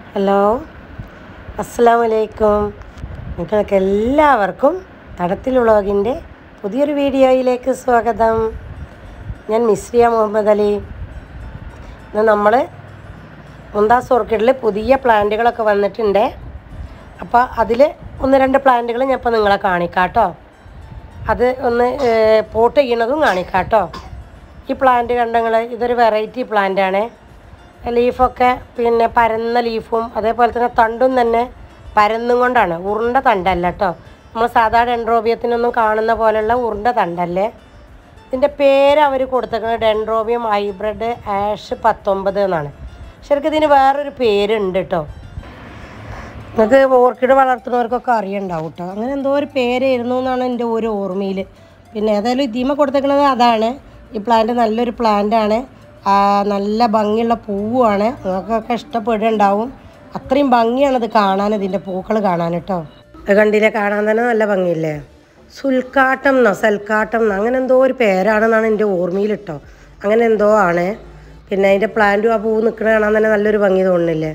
hello അസ്സാം വലൈക്കും നിങ്ങൾക്ക് എല്ലാവർക്കും തടത്തിൽ വ്ളോഗിൻ്റെ പുതിയൊരു വീഡിയോയിലേക്ക് സ്വാഗതം ഞാൻ മിസ്രിയ മുഹമ്മദ് അലി ഇന്ന് നമ്മൾ മുന്താസ് ഓർക്കിഡിൽ പുതിയ പ്ലാന്റുകളൊക്കെ വന്നിട്ടുണ്ട് അപ്പോൾ അതിൽ ഒന്ന് രണ്ട് പ്ലാന്റുകൾ ഞാൻ ഇപ്പോൾ നിങ്ങളെ കാണിക്കാം കേട്ടോ അത് ഒന്ന് പോട്ട് ചെയ്യണതും കാണിക്കാം കേട്ടോ ഈ പ്ലാന്റ് കണ്ടങ്ങൾ ഇതൊരു വെറൈറ്റി പ്ലാന്റാണ് ലീഫൊക്കെ പിന്നെ പരന്ന ലീഫും അതേപോലെ തന്നെ തണ്ടും തന്നെ പരന്നും കൊണ്ടാണ് ഉരുണ്ട തണ്ടല്ല കേട്ടോ നമ്മൾ സാധാ ഡെൻഡ്രോബിയത്തിനൊന്നും കാണുന്ന പോലെയുള്ള ഉരുണ്ട തണ്ടല്ലേ ഇതിൻ്റെ പേര് അവർ കൊടുത്തേക്കുന്നത് ഡെൻഡ്രോബിയം ഹൈബ്രിഡ് ആഷ് പത്തൊമ്പത് എന്നാണ് ശരിക്കും ഇതിന് വേറൊരു പേരുണ്ട് കേട്ടോ നിങ്ങൾക്ക് ഓർക്കിഡ് വളർത്തുന്നവർക്കൊക്കെ അറിയണ്ടാവും കേട്ടോ അങ്ങനെ എന്തോ ഒരു പേരായിരുന്നു എന്നാണ് എൻ്റെ ഒരു ഓർമ്മയിൽ പിന്നെ ഏതായാലും ഇതിമ കൊടുത്തേക്കുന്നത് അതാണ് ഈ പ്ലാന്റ് നല്ലൊരു പ്ലാന്റാണ് നല്ല ഭംഗിയുള്ള പൂവുമാണ് നിങ്ങൾക്കൊക്കെ ഇഷ്ടപ്പെടുന്നുണ്ടാവും അത്രയും ഭംഗിയാണ് ഇത് കാണാൻ ഇതിൻ്റെ പൂക്കൾ കാണാൻ കേട്ടോ അത് കണ്ടില്ലേ കാണാൻ തന്നെ നല്ല ഭംഗിയില്ലേ സുൽക്കാട്ടം എന്നോ സൽക്കാട്ടം എന്നോ അങ്ങനെ എന്തോ ഒരു പേരാണെന്നാണ് എൻ്റെ ഓർമ്മയിൽ കേട്ടോ അങ്ങനെ എന്തോ ആണ് പിന്നെ അതിൻ്റെ പ്ലാന്റും ആ പൂ നിൽക്കണ കാണാൻ തന്നെ നല്ലൊരു ഭംഗി തോന്നുന്നില്ലേ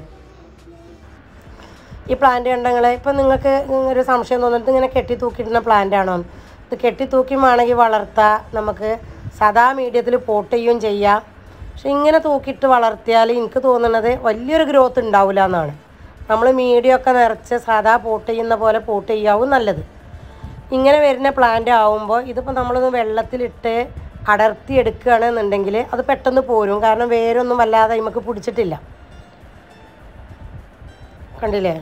ഈ പ്ലാന്റ് കണ്ടങ്ങളെ ഇപ്പം നിങ്ങൾക്ക് ഒരു സംശയം തോന്നുന്നത് ഇങ്ങനെ കെട്ടി തൂക്കിയിടുന്ന പ്ലാന്റ് ആണോ ഇത് കെട്ടി തൂക്കി വേണമെങ്കിൽ വളർത്താം നമുക്ക് സാധാ മീഡിയത്തിൽ പോട്ട് ചെയ്യുകയും ചെയ്യാം പക്ഷെ ഇങ്ങനെ തൂക്കിയിട്ട് വളർത്തിയാൽ എനിക്ക് തോന്നുന്നത് വലിയൊരു ഗ്രോത്ത് ഉണ്ടാവില്ല എന്നാണ് നമ്മൾ മീഡിയമൊക്കെ നിറച്ച് സാധാ പോട്ട് ചെയ്യുന്ന പോലെ പോട്ട് ചെയ്യാവും നല്ലത് ഇങ്ങനെ വരുന്ന പ്ലാന്റ് ആവുമ്പോൾ ഇതിപ്പോൾ നമ്മളൊന്ന് വെള്ളത്തിലിട്ട് അടർത്തി എടുക്കുകയാണെന്നുണ്ടെങ്കിൽ അത് പെട്ടെന്ന് പോരും കാരണം വേരൊന്നും വല്ലാതെ നമുക്ക് പിടിച്ചിട്ടില്ല കണ്ടില്ലേ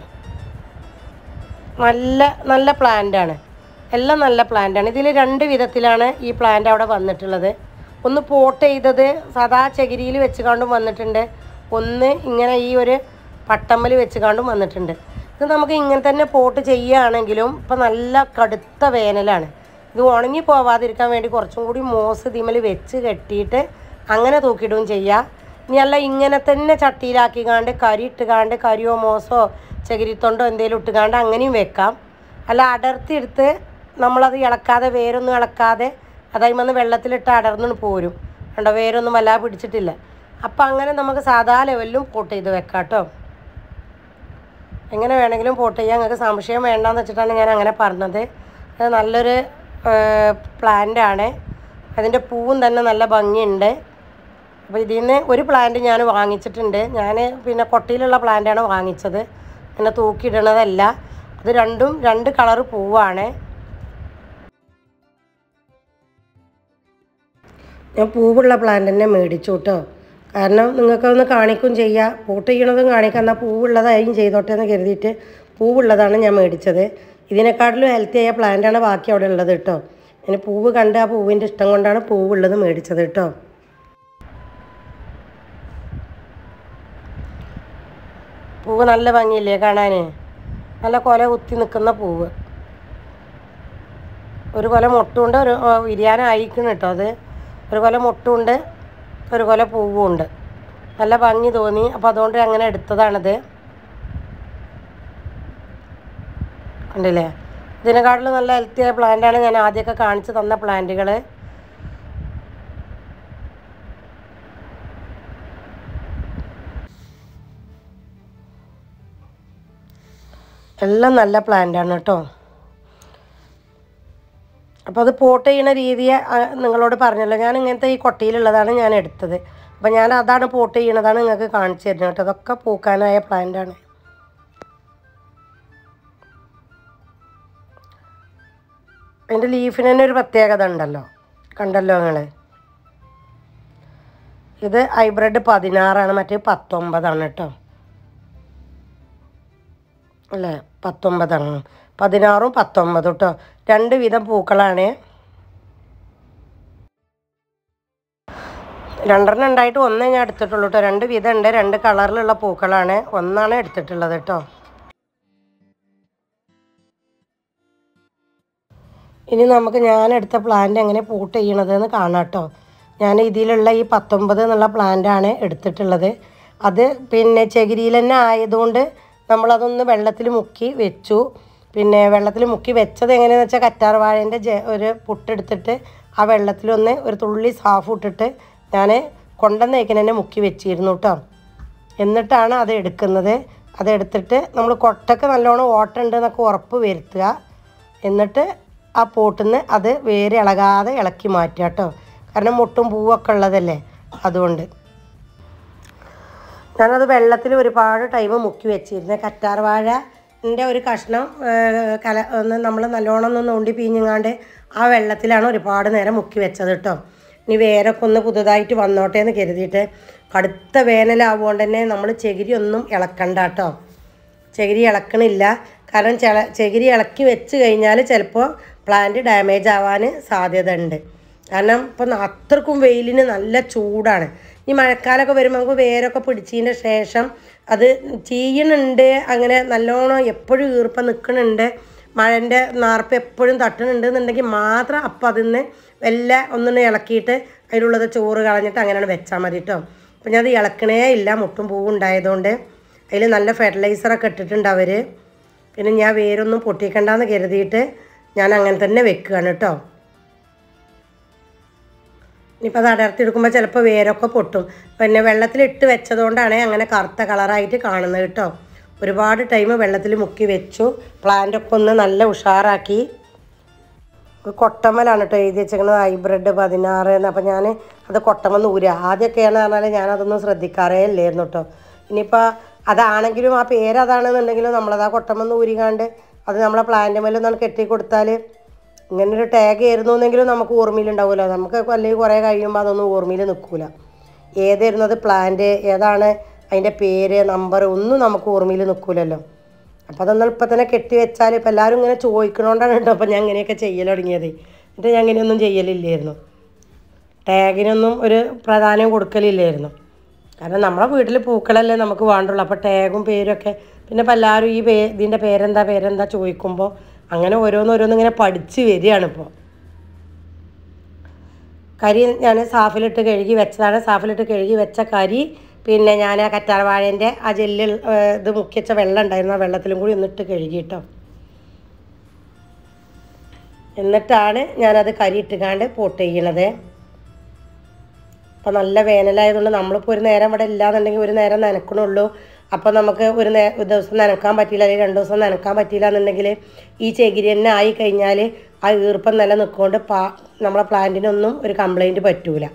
നല്ല നല്ല പ്ലാന്റാണ് എല്ലാം നല്ല പ്ലാന്റാണ് ഇതിൽ രണ്ട് വിധത്തിലാണ് ഈ പ്ലാന്റ് അവിടെ വന്നിട്ടുള്ളത് ഒന്ന് പോട്ട് ചെയ്തത് സാധാ ചകിരിയിൽ വെച്ച് കാണ്ടും വന്നിട്ടുണ്ട് ഒന്ന് ഇങ്ങനെ ഈ ഒരു പട്ടമ്മൽ വെച്ച് കാണ്ടും വന്നിട്ടുണ്ട് ഇത് നമുക്ക് ഇങ്ങനെ തന്നെ പോട്ട് ചെയ്യുകയാണെങ്കിലും ഇപ്പം നല്ല കടുത്ത വേനലാണ് ഇത് ഉണങ്ങി പോവാതിരിക്കാൻ വേണ്ടി കുറച്ചും കൂടി മോസ് ഇതിമൽ വെച്ച് കെട്ടിയിട്ട് അങ്ങനെ തൂക്കിയിടുകയും ചെയ്യാം ഇനി അല്ല ഇങ്ങനെ തന്നെ ചട്ടിയിലാക്കിക്കാണ്ട് കരി ഇട്ടുകാണ്ട് കരിയോ മോസോ ചകിരിത്തൊണ്ടോ എന്തെങ്കിലും ഇട്ടുകാണ്ട് അങ്ങനെയും വെക്കാം അല്ല അടർത്തി എടുത്ത് നമ്മളത് ഇളക്കാതെ വേരൊന്നും ഇളക്കാതെ അതതിമന്ന് വെള്ളത്തിലിട്ട് അടർന്നു പോരും കണ്ടോ വേരൊന്നും വല്ലാതെ പിടിച്ചിട്ടില്ല അപ്പം അങ്ങനെ നമുക്ക് സാധാ ലെവലിലും പോട്ട് ചെയ്ത് വെക്കാം കേട്ടോ എങ്ങനെ വേണമെങ്കിലും പോട്ട് ചെയ്യാൻ നിങ്ങൾക്ക് സംശയം വേണ്ടാന്ന് വെച്ചിട്ടാണ് ഞാൻ അങ്ങനെ പറഞ്ഞത് അത് നല്ലൊരു പ്ലാന്റാണ് അതിൻ്റെ പൂവും തന്നെ നല്ല ഭംഗിയുണ്ട് അപ്പോൾ ഇതിൽ നിന്ന് ഒരു പ്ലാന്റ് ഞാൻ വാങ്ങിച്ചിട്ടുണ്ട് ഞാൻ പിന്നെ കൊട്ടയിലുള്ള പ്ലാന്റാണ് വാങ്ങിച്ചത് പിന്നെ തൂക്കിയിടണതല്ല അത് രണ്ടും രണ്ട് കളറ് പൂവാണ് ഞാൻ പൂവുള്ള പ്ലാന്റ് തന്നെ മേടിച്ചു കേട്ടോ കാരണം നിങ്ങൾക്കൊന്ന് കാണിക്കും ചെയ്യാം പോട്ട് ചെയ്യണതും കാണിക്കാം എന്നാൽ പൂവുള്ളതായും ചെയ്തോട്ടെ എന്ന് കരുതിയിട്ട് പൂവുള്ളതാണ് ഞാൻ മേടിച്ചത് ഇതിനെക്കാട്ടിലും ഹെൽത്തി ആയ പ്ലാന്റാണ് ബാക്കി അവിടെ ഉള്ളത് കേട്ടോ ഞാൻ പൂവ് കണ്ട് ആ പൂവിൻ്റെ ഇഷ്ടം കൊണ്ടാണ് പൂവുള്ളത് മേടിച്ചത് കേട്ടോ പൂവ് നല്ല ഭംഗിയില്ലേ കാണാൻ നല്ല കൊല കുത്തി നിൽക്കുന്ന പൂവ് ഒരു കൊല മൊട്ടുണ്ട് ഒരു വിരിയാനായിക്കണം കേട്ടോ അത് ഒരു കൊല മൊട്ടുണ്ട് ഒരു കൊല പൂവുണ്ട് നല്ല ഭംഗി തോന്നി അപ്പോൾ അതുകൊണ്ട് അങ്ങനെ എടുത്തതാണിത് ഉണ്ടല്ലേ ഇതിനെക്കാട്ടിലും നല്ല ഹെൽത്തി ആയ പ്ലാന്റാണ് ഞാൻ ആദ്യമൊക്കെ കാണിച്ചു തന്ന പ്ലാന്റുകൾ എല്ലാം നല്ല പ്ലാന്റാണ് കേട്ടോ അപ്പോൾ അത് പോട്ട് ചെയ്യുന്ന രീതി നിങ്ങളോട് പറഞ്ഞല്ലോ ഞാൻ ഇങ്ങനത്തെ ഈ കൊട്ടയിലുള്ളതാണ് ഞാൻ എടുത്തത് അപ്പോൾ ഞാൻ അതാണ് പോട്ട് ചെയ്യണതാണ് നിങ്ങൾക്ക് കാണിച്ചു തരുന്നത് കേട്ടോ അതൊക്കെ പൂക്കാനായ പ്ലാന്റാണ് അതിൻ്റെ ലീഫിന് തന്നെ ഒരു പ്രത്യേകത ഉണ്ടല്ലോ കണ്ടല്ലോ നിങ്ങൾ ഇത് ഹൈബ്രിഡ് പതിനാറാണ് മറ്റേ പത്തൊമ്പതാണ് കേട്ടോ അല്ലേ പത്തൊമ്പതാണ് പതിനാറും പത്തൊമ്പതും കേട്ടോ രണ്ട് വിധം പൂക്കളാണ് രണ്ടെണ്ണം ഉണ്ടായിട്ട് ഒന്നേ ഞാൻ എടുത്തിട്ടുള്ളൂ കേട്ടോ രണ്ട് വിധം ഉണ്ട് രണ്ട് കളറിലുള്ള പൂക്കളാണ് ഒന്നാണ് എടുത്തിട്ടുള്ളത് കേട്ടോ ഇനി നമുക്ക് ഞാൻ എടുത്ത പ്ലാന്റ് എങ്ങനെ പൂട്ട് ചെയ്യണതെന്ന് കാണാം കേട്ടോ ഞാൻ ഇതിലുള്ള ഈ പത്തൊമ്പത് എന്നുള്ള പ്ലാന്റാണ് എടുത്തിട്ടുള്ളത് അത് പിന്നെ ചകിരിയിൽ തന്നെ ആയതുകൊണ്ട് നമ്മളതൊന്ന് വെള്ളത്തിൽ മുക്കി വെച്ചു പിന്നെ വെള്ളത്തിൽ മുക്കി വെച്ചത് എങ്ങനെയാണെന്ന് വെച്ചാൽ കറ്റാർ വാഴേൻ്റെ ജ ഒരു പുട്ടെടുത്തിട്ട് ആ വെള്ളത്തിലൊന്ന് ഒരു തുള്ളി സാഫ് ഇട്ടിട്ട് ഞാൻ കൊണ്ടുവന്നേക്കിന് തന്നെ മുക്കി വെച്ചിരുന്നു കേട്ടോ എന്നിട്ടാണ് അത് എടുക്കുന്നത് അതെടുത്തിട്ട് നമ്മൾ കൊട്ടക്ക് നല്ലോണം ഓട്ടുണ്ട് എന്നൊക്കെ ഉറപ്പ് വരുത്തുക എന്നിട്ട് ആ പോട്ടിൽ നിന്ന് അത് വേര് ഇളകാതെ ഇളക്കി മാറ്റുക കേട്ടോ കാരണം മുട്ടും പൂവൊക്കെ ഉള്ളതല്ലേ അതുകൊണ്ട് ഞാനത് വെള്ളത്തിൽ ഒരുപാട് ടൈം മുക്കി വെച്ചിരുന്നത് കറ്റാർ വാഴൻ്റെ ഒരു കഷ്ണം ഏഹ്, കല ഒന്ന് നമ്മൾ നല്ലോണം ഒന്ന് നോണ്ടി പിഴിഞ്ഞങ്ങാണ്ട് ആ വെള്ളത്തിലാണ് ഒരുപാട് നേരം മുക്കി വെച്ചത് കേട്ടോ ഇനി വേരൊക്കെ ഒന്ന് പുതുതായിട്ട് വന്നോട്ടെ എന്ന് കരുതിയിട്ട് കടുത്ത വേനലാവുകൊണ്ട് തന്നെ നമ്മൾ ചകിരി ഒന്നും ഇളക്കണ്ട കേട്ടോ ചകിരി ഇളക്കണില്ല കാരണം ചില ചകിരി ഇളക്കി വെച്ച് കഴിഞ്ഞാൽ ചിലപ്പോൾ പ്ലാന്റ് ഡാമേജ് ആവാൻ സാധ്യത ഉണ്ട് കാരണം ഇപ്പം അത്രക്കും വെയിലിന് നല്ല ചൂടാണ് ഈ മഴക്കാലമൊക്കെ വരുമ്പോൾ നമുക്ക് വേരൊക്കെ പിടിച്ചതിൻ്റെ ശേഷം അത് ചീയണുണ്ട് അങ്ങനെ നല്ലോണം എപ്പോഴും ഈർപ്പം നിൽക്കണുണ്ട് മഴൻ്റെ നാർപ്പ് എപ്പോഴും തട്ടുന്നുണ്ട് എന്നുണ്ടെങ്കിൽ മാത്രം അപ്പം അതിൽ നിന്ന് വല്ല ഒന്നിനെ ഇളക്കിയിട്ട് അതിലുള്ളത് ചോറ് കളഞ്ഞിട്ട് അങ്ങനെയാണ് വെച്ചാൽ മതി കേട്ടോ അപ്പം ഞാൻ അത് ഇളക്കണേ ഇല്ല മുട്ടും പൂവും ഉണ്ടായതുകൊണ്ട് അതിൽ നല്ല ഫെർട്ടിലൈസറൊക്കെ ഇട്ടിട്ടുണ്ട് അവർ പിന്നെ ഞാൻ വേരൊന്നും പൊട്ടിക്കണ്ടെന്ന് കരുതിയിട്ട് ഞാൻ അങ്ങനെ തന്നെ വെക്കുകയാണ് കേട്ടോ ഇനിയിപ്പോൾ അത് അടർത്തിയെടുക്കുമ്പോൾ ചിലപ്പോൾ വേരൊക്കെ പൊട്ടും പിന്നെ വെള്ളത്തിലിട്ട് വെച്ചതുകൊണ്ടാണ് അങ്ങനെ കറുത്ത കളറായിട്ട് കാണുന്നത് കേട്ടോ ഒരുപാട് ടൈം വെള്ളത്തിൽ മുക്കി വെച്ചു പ്ലാന്റൊക്കെ ഒന്ന് നല്ല ഉഷാറാക്കി കൊട്ടമ്മലാണ് കേട്ടോ എഴുതി വെച്ചേക്കുന്നത് ഹൈബ്രിഡ് പതിനാറ് എന്ന് അപ്പം ഞാൻ അത് കൊട്ടമെന്ന് ഊരുക ആദ്യമൊക്കെയാണ് പറഞ്ഞാൽ ഞാനതൊന്നും ശ്രദ്ധിക്കാറേ ഇല്ലായിരുന്നു കേട്ടോ ഇനിയിപ്പോൾ അതാണെങ്കിലും ആ പേര് അതാണെന്നുണ്ടെങ്കിലും നമ്മളത് ആ കൊട്ടമെന്ന് ഊരികാണ്ട് അത് നമ്മളെ പ്ലാന്റ് മേലൊന്നാണ് കെട്ടി കൊടുത്താൽ ഇങ്ങനൊരു ടാഗ് ആയിരുന്നു എന്നെങ്കിലും നമുക്ക് ഓർമ്മയിലുണ്ടാവുമല്ലോ നമുക്ക് അല്ലെങ്കിൽ കുറേ കഴിയുമ്പോൾ അതൊന്നും ഓർമ്മയിൽ നിൽക്കില്ല ഏതായിരുന്നു അത് പ്ലാന്റ് ഏതാണ് അതിൻ്റെ പേര് നമ്പർ ഒന്നും നമുക്ക് ഓർമ്മയിൽ നിൽക്കില്ലല്ലോ അപ്പോൾ അതൊന്നും ഇപ്പം തന്നെ കെട്ടി വെച്ചാൽ ഇപ്പം എല്ലാവരും ഇങ്ങനെ ചോദിക്കണോണ്ടാണ് കേട്ടോ അപ്പം ഞാൻ ഇങ്ങനെയൊക്കെ ചെയ്യൽ തുടങ്ങിയത് എന്നിട്ട് ഞാൻ ഇങ്ങനെയൊന്നും ചെയ്യലില്ലായിരുന്നു ടാഗിനൊന്നും ഒരു പ്രാധാന്യം കൊടുക്കലില്ലായിരുന്നു കാരണം നമ്മളെ വീട്ടിൽ പൂക്കളല്ലേ നമുക്ക് വേണ്ടുള്ളൂ അപ്പോൾ ടാഗും പേരൊക്കെ പിന്നെ ഇപ്പം എല്ലാവരും ഈ പേ ഇതിൻ്റെ പേരെന്താ പേരെന്താ ചോദിക്കുമ്പോൾ അങ്ങനെ ഓരോന്നോരോന്ന് ഇങ്ങനെ പഠിച്ച് വരികയാണ് ഇപ്പോൾ കരി ഞാൻ സാഫിലിട്ട് കഴുകി വെച്ചതാണ് സാഫിലിട്ട് കഴുകി വെച്ച കരി പിന്നെ ഞാൻ ആ കറ്റാർവാഴേൻ്റെ ആ ജെല്ലിൽ ഏഹ്, ഇത് മുക്കി വെച്ച വെള്ളം ഉണ്ടായിരുന്നു ആ വെള്ളത്തിലും കൂടി ഒന്നിട്ട് കഴുകി കേട്ടോ എന്നിട്ടാണ് ഞാനത് കരി ഇട്ടുകാണ്ട് പോട്ട് ചെയ്യണത് അപ്പോൾ നല്ല വേനലായതുകൊണ്ട് നമ്മളിപ്പോൾ ഒരു നേരം ഇവിടെ ഇല്ലാന്നുണ്ടെങ്കിൽ ഒരു നേരം നനക്കണുള്ളൂ അപ്പോൾ നമുക്ക് ഒരു നേ ഒരു ദിവസം നനക്കാൻ പറ്റിയില്ല അല്ലെങ്കിൽ രണ്ട് ദിവസം നനക്കാൻ പറ്റിയില്ല എന്നുണ്ടെങ്കിൽ ഈ ചകിരി തന്നെ ആയി കഴിഞ്ഞാൽ ആ ഈർപ്പം നില നിൽക്കൊണ്ട് പാ നമ്മളെ പ്ലാന്റിനൊന്നും ഒരു കംപ്ലൈൻറ്റ് പറ്റൂല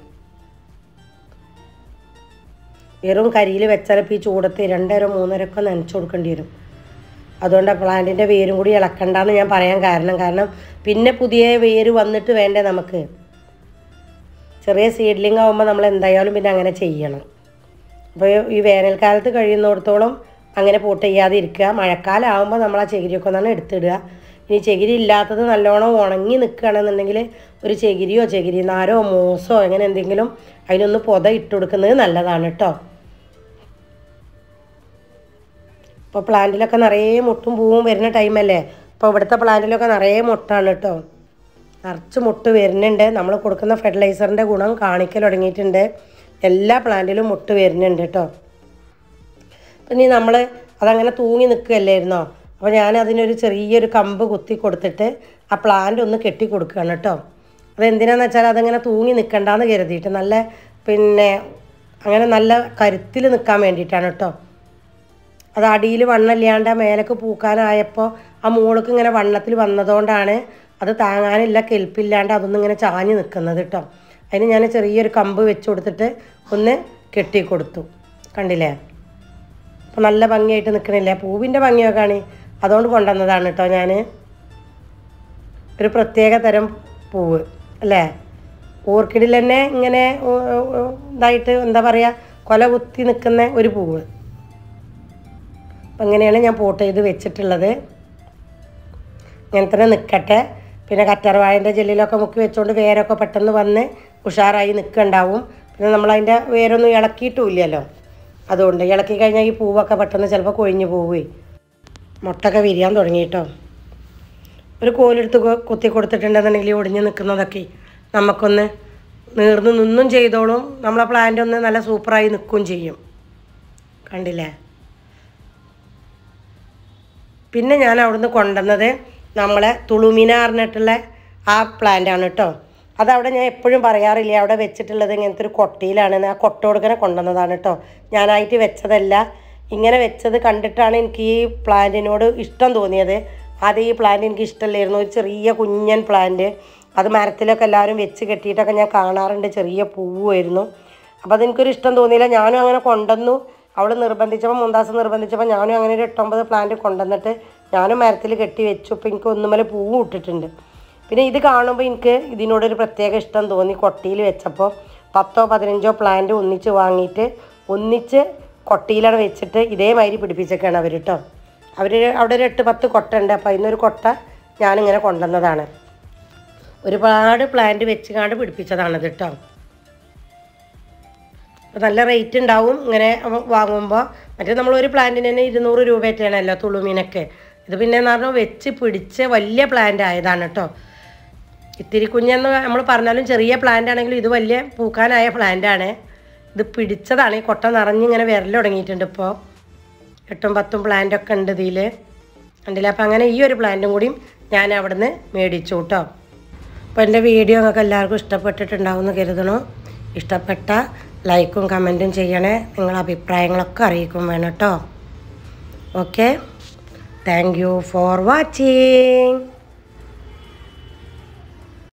വെറും കരിയിൽ വെച്ചാൽ ഇപ്പോൾ ഈ ചൂടത്ത് രണ്ടേരം മൂന്നരൊക്കെ നനച്ചു കൊടുക്കേണ്ടി വരും അതുകൊണ്ട് പ്ലാന്റിൻ്റെ വേരും കൂടി ഇളക്കണ്ടെന്ന് ഞാൻ പറയാൻ കാരണം കാരണം പിന്നെ പുതിയ വേര് വന്നിട്ട് വേണ്ടേ നമുക്ക് ചെറിയ സീഡ്ലിംഗ് ആകുമ്പോൾ നമ്മൾ എന്തായാലും പിന്നെ അങ്ങനെ ചെയ്യണം അപ്പോൾ ഈ വേനൽക്കാലത്ത് കഴിയുന്നിടത്തോളം അങ്ങനെ പോട്ട് ചെയ്യാതെ ഇരിക്കുക മഴക്കാലം ആകുമ്പോൾ നമ്മൾ ആ ചകിരിയൊക്കെ ഒന്നാണ് എടുത്തിടുക ഇനി ചകിരി ഇല്ലാത്തത് നല്ലോണം ഉണങ്ങി നിൽക്കുകയാണെന്നുണ്ടെങ്കിൽ ഒരു ചകിരിയോ ചകിരി നാരോ മോസോ അങ്ങനെ എന്തെങ്കിലും അതിനൊന്ന് പൊത ഇട്ട് കൊടുക്കുന്നത് നല്ലതാണ് കേട്ടോ ഇപ്പോൾ പ്ലാന്റിലൊക്കെ നിറയെ മുട്ടും പൂവും വരുന്ന ടൈമല്ലേ ഇപ്പോൾ ഇവിടുത്തെ പ്ലാന്റിലൊക്കെ നിറയെ മുട്ടാണ് കേട്ടോ നിറച്ച് മുട്ട് വരുന്നുണ്ട് നമ്മൾ കൊടുക്കുന്ന ഫെർട്ടിലൈസറിൻ്റെ ഗുണം കാണിക്കൽ തുടങ്ങിയിട്ടുണ്ട് എല്ലാ പ്ലാന്റിലും മുട്ട് വരുന്നുണ്ട് കേട്ടോ പിന്നെ നമ്മൾ അതങ്ങനെ തൂങ്ങി നിൽക്കുകയല്ലായിരുന്നോ അപ്പോൾ ഞാൻ അതിനൊരു ചെറിയൊരു കമ്പ് കുത്തി കൊടുത്തിട്ട് ആ പ്ലാന്റ് ഒന്ന് കെട്ടി കൊടുക്കുകയാണ് കേട്ടോ അതെന്തിനാന്ന് വെച്ചാൽ അതങ്ങനെ തൂങ്ങി നിൽക്കണ്ടെന്ന് കരുതിയിട്ട് നല്ല പിന്നെ അങ്ങനെ നല്ല കരുത്തിൽ നിൽക്കാൻ വേണ്ടിയിട്ടാണ് കേട്ടോ അത് അടിയിൽ വണ്ണമില്ലാണ്ട് ആ മേലേക്ക് പൂക്കാനായപ്പോൾ ആ മോൾക്ക് ഇങ്ങനെ വണ്ണത്തിൽ വന്നതുകൊണ്ടാണ് അത് താങ്ങാനില്ല കെൽപ്പില്ലാണ്ട് അതൊന്നും ഇങ്ങനെ ചാഞ്ഞ് നിൽക്കുന്നത് കേട്ടോ അതിന് ഞാൻ ചെറിയൊരു കമ്പ് വെച്ച് കൊടുത്തിട്ട് ഒന്ന് കെട്ടി കൊടുത്തു കണ്ടില്ലേ അപ്പോൾ നല്ല ഭംഗിയായിട്ട് നിൽക്കണില്ലേ പൂവിൻ്റെ ഭംഗിയൊക്കെ ആണ് അതുകൊണ്ട് കൊണ്ടുവന്നതാണ് കേട്ടോ ഞാൻ ഒരു പ്രത്യേക തരം പൂവ് അല്ലേ ഓർക്കിഡിൽ തന്നെ ഇങ്ങനെ ഉ- ഉ- ഇതായിട്ട് എന്താ പറയുക കൊല കുത്തി നിൽക്കുന്ന ഒരു പൂവ് അപ്പം അങ്ങനെയാണ് ഞാൻ പോട്ട് ചെയ്ത് വെച്ചിട്ടുള്ളത് ഇങ്ങനെ തന്നെ നിൽക്കട്ടെ പിന്നെ കറ്റാർവാഴൻ്റെ ജെല്ലിലൊക്കെ മുക്കി വെച്ചുകൊണ്ട് വേരൊക്കെ പെട്ടെന്ന് വന്ന് ഉഷാറായി നിൽക്കുന്നുണ്ടാവും പിന്നെ നമ്മളതിൻ്റെ വേരൊന്നും ഇളക്കിയിട്ടുമില്ലല്ലോ അതുകൊണ്ട് ഇളക്കി കഴിഞ്ഞാൽ ഈ പൂവൊക്കെ പെട്ടെന്ന് ചിലപ്പോൾ കൊഴിഞ്ഞു പോവുകയെ മുട്ടൊക്കെ വിരിയാൻ തുടങ്ങി കേട്ടോ ഒരു കോലെടുത്ത് കൊ- കുത്തി കൊടുത്തിട്ടുണ്ടെന്നുണ്ടെങ്കിൽ ഈ ഒടിഞ്ഞ് നിൽക്കുന്നതൊക്കെ നമുക്കൊന്ന് നീർന്ന് നിന്നും ചെയ്തോളും നമ്മളെ പ്ലാന്റ് ഒന്ന് നല്ല സൂപ്പറായി നിൽക്കുകയും ചെയ്യും കണ്ടില്ലേ പിന്നെ ഞാൻ അവിടുന്ന് കൊണ്ടുവന്നത് നമ്മളെ തുളുമിന പറഞ്ഞിട്ടുള്ള ആ പ്ലാന്റ് ആണ് കേട്ടോ അതവിടെ ഞാൻ എപ്പോഴും പറയാറില്ല അവിടെ വെച്ചിട്ടുള്ളത് ഇങ്ങനത്തെ ഒരു കൊട്ടയിലാണ് ആ കൊട്ട കൊടുക്കനെ കൊണ്ടുവന്നതാണ് കേട്ടോ ഞാനായിട്ട് വെച്ചതല്ല ഇങ്ങനെ വെച്ചത് കണ്ടിട്ടാണ് എനിക്ക് ഈ പ്ലാന്റിനോട് ഇഷ്ടം തോന്നിയത് ആദ്യം ഈ പ്ലാന്റ് എനിക്ക് ഇഷ്ടമല്ലായിരുന്നു ഒരു ചെറിയ കുഞ്ഞൻ പ്ലാന്റ് അത് മരത്തിലൊക്കെ എല്ലാവരും വെച്ച് കെട്ടിയിട്ടൊക്കെ ഞാൻ കാണാറുണ്ട് ചെറിയ പൂവായിരുന്നു അപ്പോൾ അതെനിക്കൊരു ഇഷ്ടം തോന്നിയില്ല ഞാനും അങ്ങനെ കൊണ്ടുവന്നു അവൾ നിർബന്ധിച്ചപ്പോൾ മുന്താസ് നിർബന്ധിച്ചപ്പോൾ ഞാനും അങ്ങനെ ഒരു എട്ടൊമ്പത് പ്ലാന്റ് കൊണ്ടുവന്നിട്ട് ഞാനും മരത്തിൽ കെട്ടി വെച്ചു അപ്പോൾ എനിക്ക് ഒന്നുമല പൂവ് ഇട്ടിട്ടുണ്ട് പിന്നെ ഇത് കാണുമ്പോൾ എനിക്ക് ഇതിനോടൊരു പ്രത്യേക ഇഷ്ടം തോന്നി കൊട്ടിയിൽ വെച്ചപ്പോൾ പത്തോ പതിനഞ്ചോ പ്ലാന്റ് ഒന്നിച്ച് വാങ്ങിയിട്ട് ഒന്നിച്ച് കൊട്ടിയിലാണ് വെച്ചിട്ട് ഇതേമാതിരി പിടിപ്പിച്ചൊക്കെയാണ് അവർ കേട്ടോ അവർ അവിടെ ഒരു എട്ട് പത്ത് കൊട്ട ഉണ്ട് അപ്പോൾ അതിനൊരു കൊട്ട ഞാനിങ്ങനെ കൊണ്ടുവന്നതാണ് ഒരുപാട് പ്ലാന്റ് വെച്ച് കാണ്ട് പിടിപ്പിച്ചതാണത് കേട്ടോ അപ്പോൾ നല്ല റേറ്റ് ഉണ്ടാവും ഇങ്ങനെ വാങ്ങുമ്പോൾ മറ്റേ നമ്മൾ ഒരു പ്ലാന്റിന് തന്നെ ഇരുന്നൂറ് രൂപയായിട്ടാണല്ലോ തുളുമീനൊക്കെ ഇത് പിന്നെ എന്ന് പറഞ്ഞാൽ വെച്ച് പിടിച്ച് വലിയ പ്ലാന്റ് ആയതാണ് കേട്ടോ ഇത്തിരി കുഞ്ഞെന്ന് നമ്മൾ പറഞ്ഞാലും ചെറിയ പ്ലാന്റ് ആണെങ്കിലും ഇത് വലിയ പൂക്കാനായ പ്ലാന്റ് ആണ് ഇത് പിടിച്ചതാണ് ഈ കൊട്ട നിറഞ്ഞിങ്ങനെ വിരൽ തുടങ്ങിയിട്ടുണ്ട് ഇപ്പോൾ എട്ടും പത്തും പ്ലാന്റ് ഒക്കെ ഉണ്ട് ഇതിൽ ഉണ്ടല്ലേ അപ്പം അങ്ങനെ ഈ ഒരു പ്ലാന്റും കൂടിയും ഞാൻ അവിടുന്ന് മേടിച്ചു കേട്ടോ അപ്പോൾ എൻ്റെ വീഡിയോ നിങ്ങൾക്ക് എല്ലാവർക്കും ഇഷ്ടപ്പെട്ടിട്ടുണ്ടാവും എന്ന് കരുതണു ഇഷ്ടപ്പെട്ട ലൈക്കും കമൻറ്റും ചെയ്യണേ നിങ്ങളെ അഭിപ്രായങ്ങളൊക്കെ അറിയിക്കും വേണം കേട്ടോ okay thank you for watching